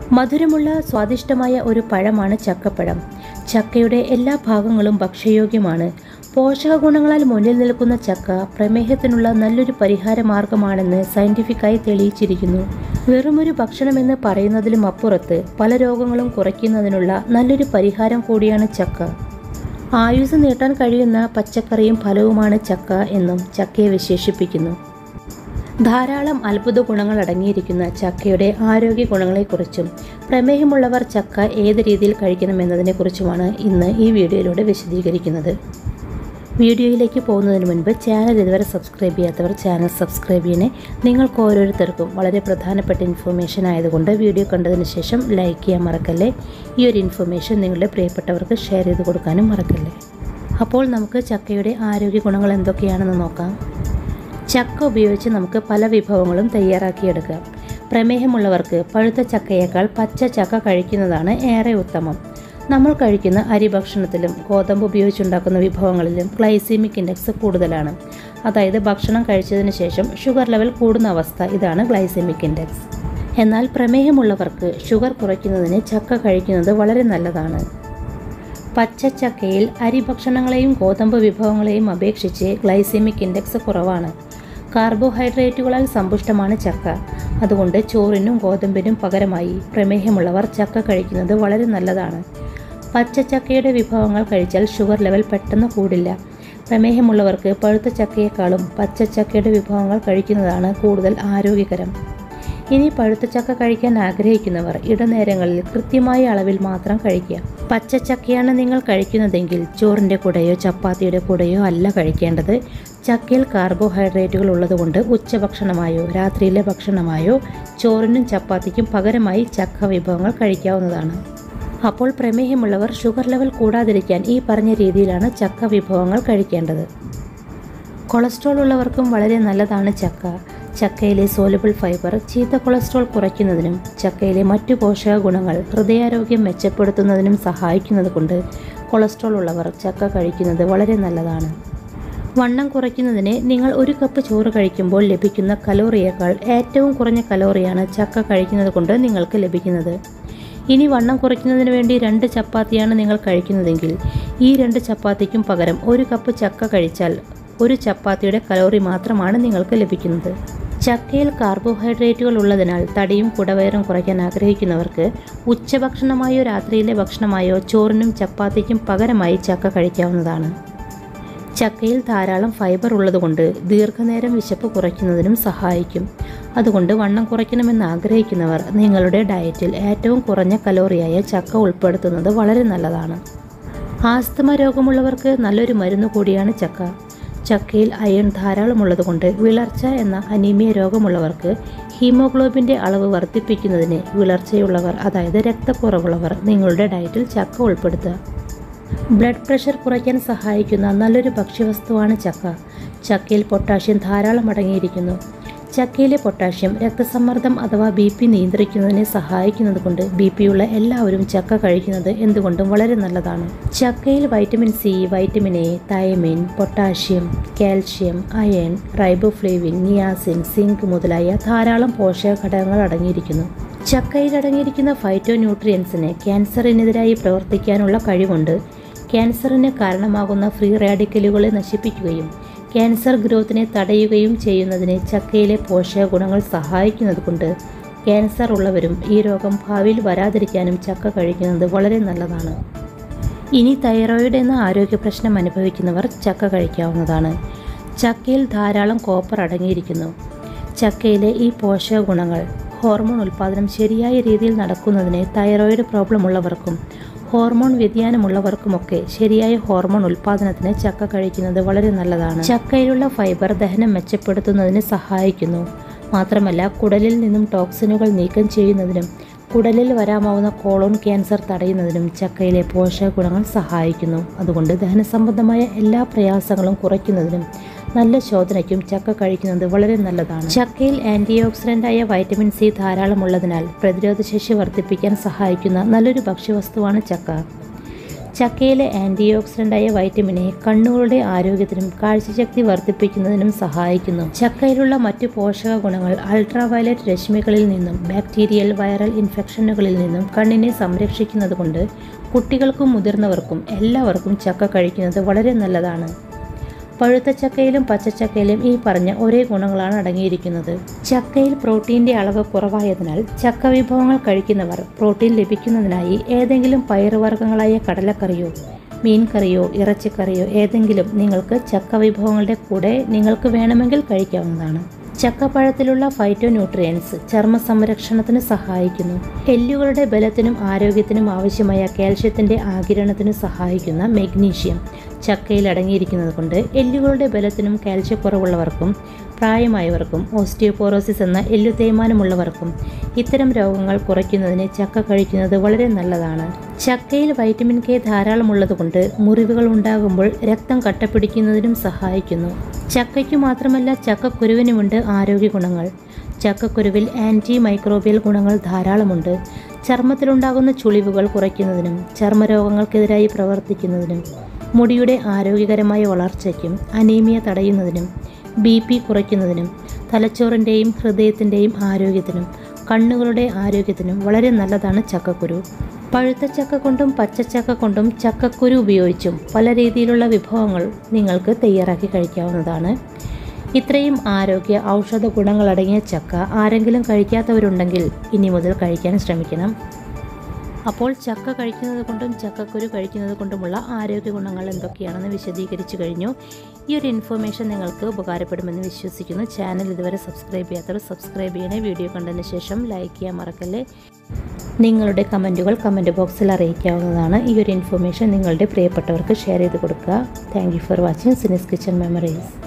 മധുരമുള്ള സ്വാദിഷ്ടമായ ഒരു പഴമാണ് ചക്കപ്പഴം ചക്കയുടെ എല്ലാ ഭാഗങ്ങളും ഭക്ഷ്യയോഗ്യമാണ് പോഷക ഗുണങ്ങളാൽ മുന്നിൽ നിൽക്കുന്ന ചക്ക പ്രമേഹത്തിനുള്ള നല്ലൊരു പരിഹാര മാർഗമാണെന്ന് സയന്റിഫിക്കായി തെളിയിച്ചിരിക്കുന്നു വെറുമൊരു ഭക്ഷണമെന്ന് പറയുന്നതിലും അപ്പുറത്ത് പല രോഗങ്ങളും കുറയ്ക്കുന്നതിനുള്ള നല്ലൊരു പരിഹാരം കൂടിയാണ് ചക്ക ആയുസ് നീട്ടാൻ കഴിയുന്ന പച്ചക്കറിയും ഫലവുമാണ് ചക്ക എന്നും ചക്കയെ വിശേഷിപ്പിക്കുന്നു ധാരാളം അത്ഭുത ഗുണങ്ങൾ അടങ്ങിയിരിക്കുന്ന ചക്കയുടെ ആരോഗ്യ ഗുണങ്ങളെക്കുറിച്ചും പ്രമേഹമുള്ളവർ ചക്ക ഏത് രീതിയിൽ കഴിക്കണമെന്നതിനെക്കുറിച്ചുമാണ് ഇന്ന് ഈ വീഡിയോയിലൂടെ വിശദീകരിക്കുന്നത് വീഡിയോയിലേക്ക് പോകുന്നതിന് മുൻപ് ചാനൽ ഇതുവരെ സബ്സ്ക്രൈബ് ചെയ്യാത്തവർ ചാനൽ സബ്സ്ക്രൈബ് ചെയ്യണേ നിങ്ങൾക്ക് ഓരോരുത്തർക്കും വളരെ പ്രധാനപ്പെട്ട ഇൻഫർമേഷൻ ആയതുകൊണ്ട് വീഡിയോ കണ്ടതിന് ശേഷം ലൈക്ക് ചെയ്യാൻ മറക്കല്ലേ ഈ ഒരു ഇൻഫർമേഷൻ നിങ്ങളുടെ പ്രിയപ്പെട്ടവർക്ക് ഷെയർ ചെയ്ത് കൊടുക്കാനും മറക്കല്ലേ അപ്പോൾ നമുക്ക് ചക്കയുടെ ആരോഗ്യ ഗുണങ്ങൾ എന്തൊക്കെയാണെന്ന് നോക്കാം ചക്ക ഉപയോഗിച്ച് നമുക്ക് പല വിഭവങ്ങളും തയ്യാറാക്കിയെടുക്കാം പ്രമേഹമുള്ളവർക്ക് പഴുത്ത ചക്കയേക്കാൾ പച്ച ചക്ക കഴിക്കുന്നതാണ് ഏറെ ഉത്തമം നമ്മൾ കഴിക്കുന്ന അരി ഭക്ഷണത്തിലും ഗോതമ്പ് ഉപയോഗിച്ചുണ്ടാക്കുന്ന വിഭവങ്ങളിലും ഗ്ലൈസീമിക് ഇൻഡെക്സ് കൂടുതലാണ് അതായത് ഭക്ഷണം കഴിച്ചതിന് ശേഷം ഷുഗർ ലെവൽ കൂടുന്ന അവസ്ഥ ഇതാണ് ഗ്ലൈസീമിക് ഇൻഡെക്സ് എന്നാൽ പ്രമേഹമുള്ളവർക്ക് ഷുഗർ കുറയ്ക്കുന്നതിന് ചക്ക കഴിക്കുന്നത് വളരെ നല്ലതാണ് പച്ചച്ചക്കയിൽ അരി ഭക്ഷണങ്ങളെയും ഗോതമ്പ് വിഭവങ്ങളെയും അപേക്ഷിച്ച് ഗ്ലൈസീമിക് ഇൻഡെക്സ് കുറവാണ് കാർബോഹൈഡ്രേറ്റുകളാൽ സമ്പുഷ്ടമാണ് ചക്ക അതുകൊണ്ട് ചോറിനും ഗോതമ്പിനും പകരമായി പ്രമേഹമുള്ളവർ ചക്ക കഴിക്കുന്നത് വളരെ നല്ലതാണ് പച്ചച്ചക്കയുടെ വിഭവങ്ങൾ കഴിച്ചാൽ ഷുഗർ ലെവൽ പെട്ടെന്ന് കൂടില്ല പ്രമേഹമുള്ളവർക്ക് പഴുത്ത ചക്കയേക്കാളും പച്ചച്ചക്കയുടെ വിഭവങ്ങൾ കഴിക്കുന്നതാണ് കൂടുതൽ ആരോഗ്യകരം ഇനി പഴുത്ത ചക്ക കഴിക്കാൻ ആഗ്രഹിക്കുന്നവർ ഇടനേരങ്ങളിൽ കൃത്യമായ അളവിൽ മാത്രം കഴിക്കുക പച്ചച്ചക്കയാണ് നിങ്ങൾ കഴിക്കുന്നതെങ്കിൽ ചോറിൻ്റെ കൂടെയോ ചപ്പാത്തിയുടെ കൂടെയോ അല്ല കഴിക്കേണ്ടത് ചക്കയിൽ കാർബോഹൈഡ്രേറ്റുകൾ ഉള്ളതുകൊണ്ട് ഉച്ചഭക്ഷണമായോ രാത്രിയിലെ ഭക്ഷണമായോ ചോറിനും ചപ്പാത്തിക്കും പകരമായി ചക്ക വിഭവങ്ങൾ കഴിക്കാവുന്നതാണ് അപ്പോൾ പ്രമേഹമുള്ളവർ ഷുഗർ ലെവൽ കൂടാതിരിക്കാൻ ഈ പറഞ്ഞ രീതിയിലാണ് ചക്ക വിഭവങ്ങൾ കഴിക്കേണ്ടത് കൊളസ്ട്രോൾ ഉള്ളവർക്കും വളരെ നല്ലതാണ് ചക്ക ചക്കയിലെ സോലബിൾ ഫൈബർ ചീത്ത കൊളസ്ട്രോൾ കുറയ്ക്കുന്നതിനും ചക്കയിലെ മറ്റു പോഷക ഗുണങ്ങൾ ഹൃദയാരോഗ്യം മെച്ചപ്പെടുത്തുന്നതിനും സഹായിക്കുന്നത് കൊണ്ട് കൊളസ്ട്രോൾ ഉള്ളവർ ചക്ക കഴിക്കുന്നത് വളരെ നല്ലതാണ് വണ്ണം കുറയ്ക്കുന്നതിന് നിങ്ങൾ ഒരു കപ്പ് ചോറ് കഴിക്കുമ്പോൾ ലഭിക്കുന്ന കലോറിയേക്കാൾ ഏറ്റവും കുറഞ്ഞ കലോറിയാണ് ചക്ക കഴിക്കുന്നത് കൊണ്ട് നിങ്ങൾക്ക് ലഭിക്കുന്നത് ഇനി വണ്ണം കുറയ്ക്കുന്നതിന് വേണ്ടി രണ്ട് ചപ്പാത്തിയാണ് നിങ്ങൾ കഴിക്കുന്നതെങ്കിൽ ഈ രണ്ട് ചപ്പാത്തിക്കും പകരം ഒരു കപ്പ് ചക്ക കഴിച്ചാൽ ഒരു ചപ്പാത്തിയുടെ കലോറി മാത്രമാണ് നിങ്ങൾക്ക് ലഭിക്കുന്നത് ചക്കയിൽ കാർബോഹൈഡ്രേറ്റുകൾ ഉള്ളതിനാൽ തടിയും കുടവയറും കുറയ്ക്കാൻ ആഗ്രഹിക്കുന്നവർക്ക് ഉച്ചഭക്ഷണമായോ രാത്രിയിലെ ഭക്ഷണമായോ ചോറിനും ചപ്പാത്തിക്കും പകരമായി ചക്ക കഴിക്കാവുന്നതാണ് ചക്കയിൽ ധാരാളം ഫൈബർ ഉള്ളതുകൊണ്ട് ദീർഘനേരം വിശപ്പ് കുറയ്ക്കുന്നതിനും സഹായിക്കും അതുകൊണ്ട് വണ്ണം കുറയ്ക്കണമെന്ന് ആഗ്രഹിക്കുന്നവർ നിങ്ങളുടെ ഡയറ്റിൽ ഏറ്റവും കുറഞ്ഞ കലോറിയായ ചക്ക ഉൾപ്പെടുത്തുന്നത് വളരെ നല്ലതാണ് ആസ്തമ രോഗമുള്ളവർക്ക് നല്ലൊരു മരുന്ന് കൂടിയാണ് ചക്ക ചക്കയിൽ അയൺ ധാരാളമുള്ളതുകൊണ്ട് വിളർച്ച എന്ന അനീമിയ രോഗമുള്ളവർക്ക് ഹീമോഗ്ലോബിൻ്റെ അളവ് വർദ്ധിപ്പിക്കുന്നതിന് വിളർച്ചയുള്ളവർ അതായത് രക്തക്കുറവുള്ളവർ നിങ്ങളുടെ ഡയറ്റിൽ ചക്ക ഉൾപ്പെടുത്തുക ബ്ലഡ് പ്രഷർ കുറയ്ക്കാൻ സഹായിക്കുന്ന നല്ലൊരു ഭക്ഷ്യവസ്തുവാണ് ചക്ക ചക്കയിൽ പൊട്ടാഷ്യം ധാരാളം അടങ്ങിയിരിക്കുന്നു ചക്കയിലെ പൊട്ടാഷ്യം രക്തസമ്മർദ്ദം അഥവാ ബി പി നിയന്ത്രിക്കുന്നതിനെ സഹായിക്കുന്നത് കൊണ്ട് ബി പിയുള്ള എല്ലാവരും ചക്ക കഴിക്കുന്നത് എന്തുകൊണ്ടും വളരെ നല്ലതാണ് ചക്കയിൽ vitamin C vitamin A thiamine potassium calcium iron riboflavin niacin zinc മുതലായ ധാരാളം പോഷക ഘടകങ്ങൾ അടങ്ങിയിരിക്കുന്നു ചക്കയിൽ അടങ്ങിയിരിക്കുന്ന ഫൈറ്റോ ന്യൂട്രിയൻസിന് ക്യാൻസറിനെതിരായി പ്രവർത്തിക്കാനുള്ള കഴിവുണ്ട് ക്യാൻസറിന് കാരണമാകുന്ന ഫ്രീ റാഡിക്കലുകളെ നശിപ്പിക്കുകയും ക്യാൻസർ ഗ്രോത്തിനെ തടയുകയും ചെയ്യുന്നതിന് ചക്കയിലെ പോഷക ഗുണങ്ങൾ സഹായിക്കുന്നത് കൊണ്ട് ക്യാൻസർ ഉള്ളവരും ഈ രോഗം ഭാവിയിൽ വരാതിരിക്കാനും ചക്ക കഴിക്കുന്നത് വളരെ നല്ലതാണ് ഇനി തൈറോയിഡ് എന്ന ആരോഗ്യ പ്രശ്നം അനുഭവിക്കുന്നവർ ചക്ക കഴിക്കാവുന്നതാണ് ചക്കയിൽ ധാരാളം കോപ്പർ അടങ്ങിയിരിക്കുന്നു ചക്കയിലെ ഈ പോഷക ഗുണങ്ങൾ ഹോർമോൺ ഉൽപ്പാദനം ശരിയായ രീതിയിൽ നടക്കുന്നതിന് തൈറോയിഡ് പ്രോബ്ലം ഉള്ളവർക്കും ഹോർമോൺ വ്യതിയാനമുള്ളവർക്കുമൊക്കെ ശരിയായ ഹോർമോൺ ഉൽപ്പാദനത്തിന് ചക്ക കഴിക്കുന്നത് വളരെ നല്ലതാണ് ചക്കയിലുള്ള ഫൈബർ ദഹനം മെച്ചപ്പെടുത്തുന്നതിന് സഹായിക്കുന്നു മാത്രമല്ല കുടലിൽ നിന്നും ടോക്സിനുകൾ നീക്കം ചെയ്യുന്നതിനും കുടലിൽ വരാമാവുന്ന കോളോൺ ക്യാൻസർ തടയുന്നതിനും ചക്കയിലെ പോഷക ഗുണങ്ങൾ സഹായിക്കുന്നു അതുകൊണ്ട് ദഹന സംബന്ധമായ എല്ലാ പ്രയാസങ്ങളും കുറയ്ക്കുന്നതിനും നല്ല ശോധനയ്ക്കും ചക്ക കഴിക്കുന്നത് വളരെ നല്ലതാണ് ചക്കയിൽ ആന്റി ഓക്സിഡന്റായ വൈറ്റമിൻ സി ധാരാളമുള്ളതിനാൽ പ്രതിരോധശേഷി വർദ്ധിപ്പിക്കാൻ സഹായിക്കുന്ന നല്ലൊരു ഭക്ഷ്യവസ്തുവാണ് ചക്ക ചക്കയിലെ ആൻറ്റി ഓക്സിഡൻ്റായ വൈറ്റമിനെ കണ്ണുകളുടെ ആരോഗ്യത്തിനും കാഴ്ചശക്തി വർദ്ധിപ്പിക്കുന്നതിനും സഹായിക്കുന്നു ചക്കയിലുള്ള മറ്റ് പോഷക ഗുണങ്ങൾ അൾട്രാവയലറ്റ് രശ്മികളിൽ നിന്നും ബാക്ടീരിയൽ വൈറൽ ഇൻഫെക്ഷനുകളിൽ നിന്നും കണ്ണിനെ സംരക്ഷിക്കുന്നതുകൊണ്ട് കുട്ടികൾക്കും മുതിർന്നവർക്കും എല്ലാവർക്കും ചക്ക കഴിക്കുന്നത് വളരെ നല്ലതാണ് പഴുത്ത ചക്കയിലും പച്ചച്ചക്കയിലും ഈ പറഞ്ഞ ഒരേ ഗുണങ്ങളാണ് അടങ്ങിയിരിക്കുന്നത് ചക്കയിൽ പ്രോട്ടീൻ്റെ അളവ് കുറവായതിനാൽ ചക്ക വിഭവങ്ങൾ കഴിക്കുന്നവർ പ്രോട്ടീൻ ലഭിക്കുന്നതിനായി ഏതെങ്കിലും പയറുവർഗ്ഗങ്ങളായ കടലക്കറിയോ മീൻകറിയോ ഇറച്ചിക്കറിയോ ഏതെങ്കിലും നിങ്ങൾക്ക് ചക്ക വിഭവങ്ങളുടെ കൂടെ നിങ്ങൾക്ക് വേണമെങ്കിൽ കഴിക്കാവുന്നതാണ് ചക്കപ്പഴത്തിലുള്ള ഫൈറ്റോ ന്യൂട്രിയൻസ് ചർമ്മ സംരക്ഷണത്തിന് സഹായിക്കുന്നു എല്ലുകളുടെ ബലത്തിനും ആരോഗ്യത്തിനും ആവശ്യമായ കാൽഷ്യത്തിന്റെ ആകിരണത്തിന് സഹായിക്കുന്ന മെഗ്നീഷ്യം ചക്കയിൽ അടങ്ങിയിരിക്കുന്നത് കൊണ്ട് എല്ലുകളുടെ ബലത്തിനും കാൽഷ്യക്കുറവുള്ളവർക്കും പ്രായമായവർക്കും ഓസ്റ്റിയോപോറോസിസ് എന്ന എല്ലു തേയ്മാനമുള്ളവർക്കും ഇത്തരം രോഗങ്ങൾ കുറയ്ക്കുന്നതിന് ചക്ക കഴിക്കുന്നത് വളരെ നല്ലതാണ് ചക്കയിൽ വൈറ്റമിൻ കെ ധാരാളമുള്ളതുകൊണ്ട് മുറിവുകൾ ഉണ്ടാകുമ്പോൾ രക്തം കട്ടപ്പിടിക്കുന്നതിനും സഹായിക്കുന്നു ചക്കയ്ക്കു മാത്രമല്ല ചക്കക്കുരുവിനുമുണ്ട് ആരോഗ്യ ഗുണങ്ങൾ ചക്കക്കുരുവിൽ ആൻറ്റി മൈക്രോബിയൽ ഗുണങ്ങൾ ധാരാളമുണ്ട് ചർമ്മത്തിലുണ്ടാകുന്ന ചുളിവുകൾ കുറയ്ക്കുന്നതിനും ചർമ്മരോഗങ്ങൾക്കെതിരായി പ്രവർത്തിക്കുന്നതിനും മുടിയുടെ ആരോഗ്യകരമായ വളർച്ചയ്ക്കും അനീമിയ തടയുന്നതിനും ബി പി കുറയ്ക്കുന്നതിനും തലച്ചോറിൻ്റെയും ഹൃദയത്തിൻ്റെയും ആരോഗ്യത്തിനും കണ്ണുകളുടെ ആരോഗ്യത്തിനും വളരെ നല്ലതാണ് ചക്കക്കുരു പഴുത്ത ചക്ക കൊണ്ടും പച്ചച്ചക്ക കൊണ്ടും ചക്കക്കുരു ഉപയോഗിച്ചും പല രീതിയിലുള്ള വിഭവങ്ങൾ നിങ്ങൾക്ക് തയ്യാറാക്കി കഴിക്കാവുന്നതാണ് ഇത്രയും ആരോഗ്യ ഔഷധ ഗുണങ്ങളടങ്ങിയ ചക്ക ആരെങ്കിലും കഴിക്കാത്തവരുണ്ടെങ്കിൽ ഇനി മുതൽ കഴിക്കാൻ ശ്രമിക്കണം അപ്പോൾ ചക്ക കഴിക്കുന്നത് കൊണ്ടും ചക്കക്കുരു കഴിക്കുന്നത് കൊണ്ടുമുള്ള ആരോഗ്യ ഗുണങ്ങൾ എന്തൊക്കെയാണെന്ന് വിശദീകരിച്ചു കഴിഞ്ഞു ഈ ഒരു ഇൻഫർമേഷൻ നിങ്ങൾക്ക് ഉപകാരപ്പെടുമെന്ന് വിശ്വസിക്കുന്നു ചാനൽ ഇതുവരെ സബ്സ്ക്രൈബ് ചെയ്യാത്തവർ സബ്സ്ക്രൈബ് ചെയ്യണേ വീഡിയോ കണ്ടതിന് ശേഷം ലൈക്ക് ചെയ്യാൻ മറക്കല്ലേ നിങ്ങളുടെ കമൻറ്റുകൾ കമൻറ്റ് ബോക്സിൽ അറിയിക്കാവുന്നതാണ് ഈ ഒരു ഇൻഫർമേഷൻ നിങ്ങളുടെ പ്രിയപ്പെട്ടവർക്ക് ഷെയർ ചെയ്ത് കൊടുക്കുക thank you for watching Cini's kitchen memories